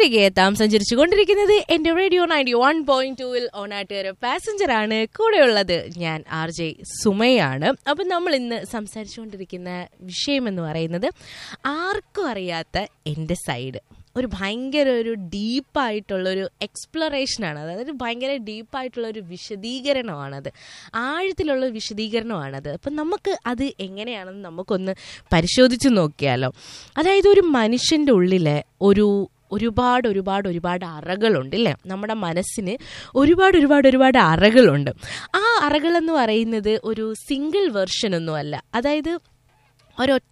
തിരികെ എത്താം സഞ്ചരിച്ചു കൊണ്ടിരിക്കുന്നത് എന്റെ റേഡിയോ നയൻറ്റി വൺ പോയിന്റ് ടൂവിൽ ഓണാട്ടുകാര പാസഞ്ചർ ആണ് കൂടെയുള്ളത് ഞാൻ ആർ ജെ സുമയാണ് അപ്പം നമ്മൾ ഇന്ന് സംസാരിച്ചുകൊണ്ടിരിക്കുന്ന വിഷയം എന്ന് പറയുന്നത് ആർക്കും അറിയാത്ത എൻ്റെ സൈഡ് ഒരു ഭയങ്കര ഒരു ഡീപ്പായിട്ടുള്ളൊരു എക്സ്പ്ലറേഷനാണ് അതായത് ഭയങ്കര ഡീപ്പായിട്ടുള്ളൊരു വിശദീകരണമാണത് ആഴത്തിലുള്ള വിശദീകരണമാണത് അപ്പം നമുക്ക് അത് എങ്ങനെയാണെന്ന് നമുക്കൊന്ന് പരിശോധിച്ച് നോക്കിയാലോ അതായത് ഒരു മനുഷ്യൻ്റെ ഉള്ളിലെ ഒരു ഒരുപാട് ഒരുപാട് ഒരുപാട് അറകളുണ്ട് ഇല്ലേ നമ്മുടെ മനസ്സിന് ഒരുപാട് ഒരുപാട് ഒരുപാട് അറകളുണ്ട് ആ അറകളെന്ന് പറയുന്നത് ഒരു സിംഗിൾ വെർഷൻ ഒന്നുമല്ല അതായത് ഒരൊറ്റ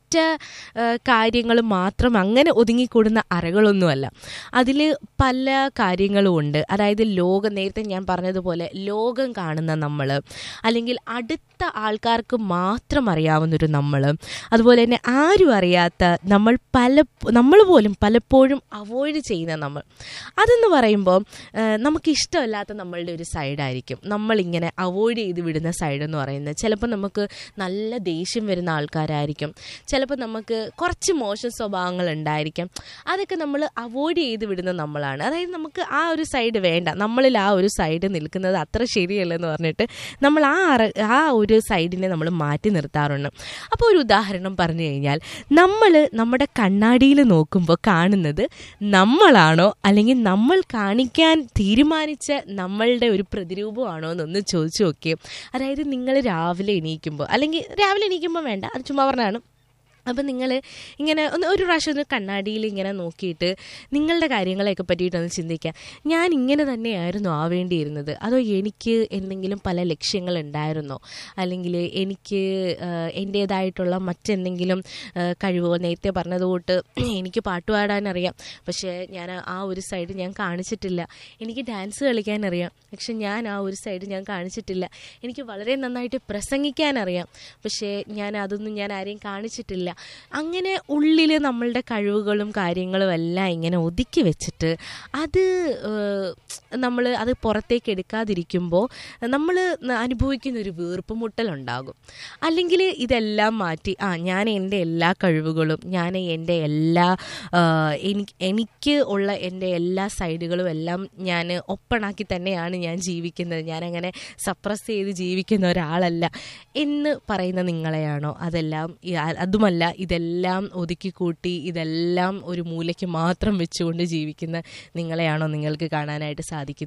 കാര്യങ്ങൾ മാത്രം അങ്ങനെ ഒതുങ്ങിക്കൂടുന്ന അറകളൊന്നുമല്ല അതിൽ പല കാര്യങ്ങളും ഉണ്ട് അതായത് ലോകം നേരത്തെ ഞാൻ പറഞ്ഞതുപോലെ ലോകം കാണുന്ന നമ്മൾ അല്ലെങ്കിൽ അടുത്ത ആൾക്കാർക്ക് മാത്രം അറിയാവുന്നൊരു നമ്മൾ അതുപോലെ തന്നെ ആരും അറിയാത്ത നമ്മൾ പല നമ്മൾ പോലും പലപ്പോഴും അവോയ്ഡ് ചെയ്യുന്ന നമ്മൾ അതെന്ന് പറയുമ്പോൾ നമുക്ക് ഇഷ്ടമല്ലാത്ത നമ്മളുടെ ഒരു സൈഡായിരിക്കും നമ്മളിങ്ങനെ അവോയ്ഡ് ചെയ്ത് വിടുന്ന സൈഡ് എന്ന് പറയുന്നത് ചിലപ്പോൾ നമുക്ക് നല്ല ദേഷ്യം വരുന്ന ആൾക്കാരായിരിക്കും ചിലപ്പോൾ നമുക്ക് കുറച്ച് മോശം സ്വഭാവങ്ങൾ ഉണ്ടായിരിക്കാം അതൊക്കെ നമ്മൾ അവോയ്ഡ് ചെയ്ത് വിടുന്ന നമ്മളാണ് അതായത് നമുക്ക് ആ ഒരു സൈഡ് വേണ്ട നമ്മളിൽ ആ ഒരു സൈഡ് നിൽക്കുന്നത് അത്ര ശരിയല്ലെന്ന് പറഞ്ഞിട്ട് നമ്മൾ ആ അറ ആ ഒരു സൈഡിനെ നമ്മൾ മാറ്റി നിർത്താറുണ്ട് അപ്പോൾ ഒരു ഉദാഹരണം പറഞ്ഞു കഴിഞ്ഞാൽ നമ്മൾ നമ്മുടെ കണ്ണാടിയിൽ നോക്കുമ്പോൾ കാണുന്നത് നമ്മളാണോ അല്ലെങ്കിൽ നമ്മൾ കാണിക്കാൻ തീരുമാനിച്ച നമ്മളുടെ ഒരു പ്രതിരൂപമാണോ എന്നൊന്ന് ചോദിച്ചു നോക്കിയേ അതായത് നിങ്ങൾ രാവിലെ എണീക്കുമ്പോൾ അല്ലെങ്കിൽ രാവിലെ എണീക്കുമ്പോൾ വേണ്ട അത് ചുമ്മാ പറഞ്ഞാണ് അപ്പം നിങ്ങൾ ഇങ്ങനെ ഒന്ന് ഒരു പ്രാവശ്യം ഒന്ന് കണ്ണാടിയിൽ ഇങ്ങനെ നോക്കിയിട്ട് നിങ്ങളുടെ കാര്യങ്ങളെയൊക്കെ പറ്റിയിട്ടൊന്ന് ചിന്തിക്കുക ഞാൻ ഇങ്ങനെ തന്നെയായിരുന്നു ആവേണ്ടിയിരുന്നത് അതോ എനിക്ക് എന്തെങ്കിലും പല ലക്ഷ്യങ്ങൾ ഉണ്ടായിരുന്നോ അല്ലെങ്കിൽ എനിക്ക് എൻ്റേതായിട്ടുള്ള മറ്റെന്തെങ്കിലും കഴിവോ നേരത്തെ പറഞ്ഞതുകൊണ്ട് എനിക്ക് പാട്ട് പാടാൻ അറിയാം പക്ഷേ ഞാൻ ആ ഒരു സൈഡ് ഞാൻ കാണിച്ചിട്ടില്ല എനിക്ക് ഡാൻസ് കളിക്കാൻ അറിയാം പക്ഷെ ഞാൻ ആ ഒരു സൈഡ് ഞാൻ കാണിച്ചിട്ടില്ല എനിക്ക് വളരെ നന്നായിട്ട് പ്രസംഗിക്കാൻ അറിയാം പക്ഷേ ഞാൻ അതൊന്നും ഞാൻ ആരെയും കാണിച്ചിട്ടില്ല അങ്ങനെ ഉള്ളിൽ നമ്മളുടെ കഴിവുകളും കാര്യങ്ങളും എല്ലാം ഇങ്ങനെ ഒതുക്കി വെച്ചിട്ട് അത് നമ്മൾ അത് പുറത്തേക്ക് എടുക്കാതിരിക്കുമ്പോൾ നമ്മൾ അനുഭവിക്കുന്ന ഒരു വീർപ്പുമുട്ടലുണ്ടാകും അല്ലെങ്കിൽ ഇതെല്ലാം മാറ്റി ആ ഞാൻ എൻ്റെ എല്ലാ കഴിവുകളും ഞാൻ എൻ്റെ എല്ലാ എനിക്ക് എനിക്ക് ഉള്ള എൻ്റെ എല്ലാ സൈഡുകളും എല്ലാം ഞാൻ ഒപ്പണാക്കി തന്നെയാണ് ഞാൻ ജീവിക്കുന്നത് ഞാനങ്ങനെ സപ്രസ് ചെയ്ത് ജീവിക്കുന്ന ഒരാളല്ല എന്ന് പറയുന്ന നിങ്ങളെയാണോ അതെല്ലാം അതുമല്ല ഇതെല്ലാം ഒതുക്കിക്കൂട്ടി ഇതെല്ലാം ഒരു മൂലയ്ക്ക് മാത്രം വെച്ചുകൊണ്ട് ജീവിക്കുന്ന നിങ്ങളെയാണോ നിങ്ങൾക്ക് കാണാനായിട്ട് സാധിക്കുന്നത്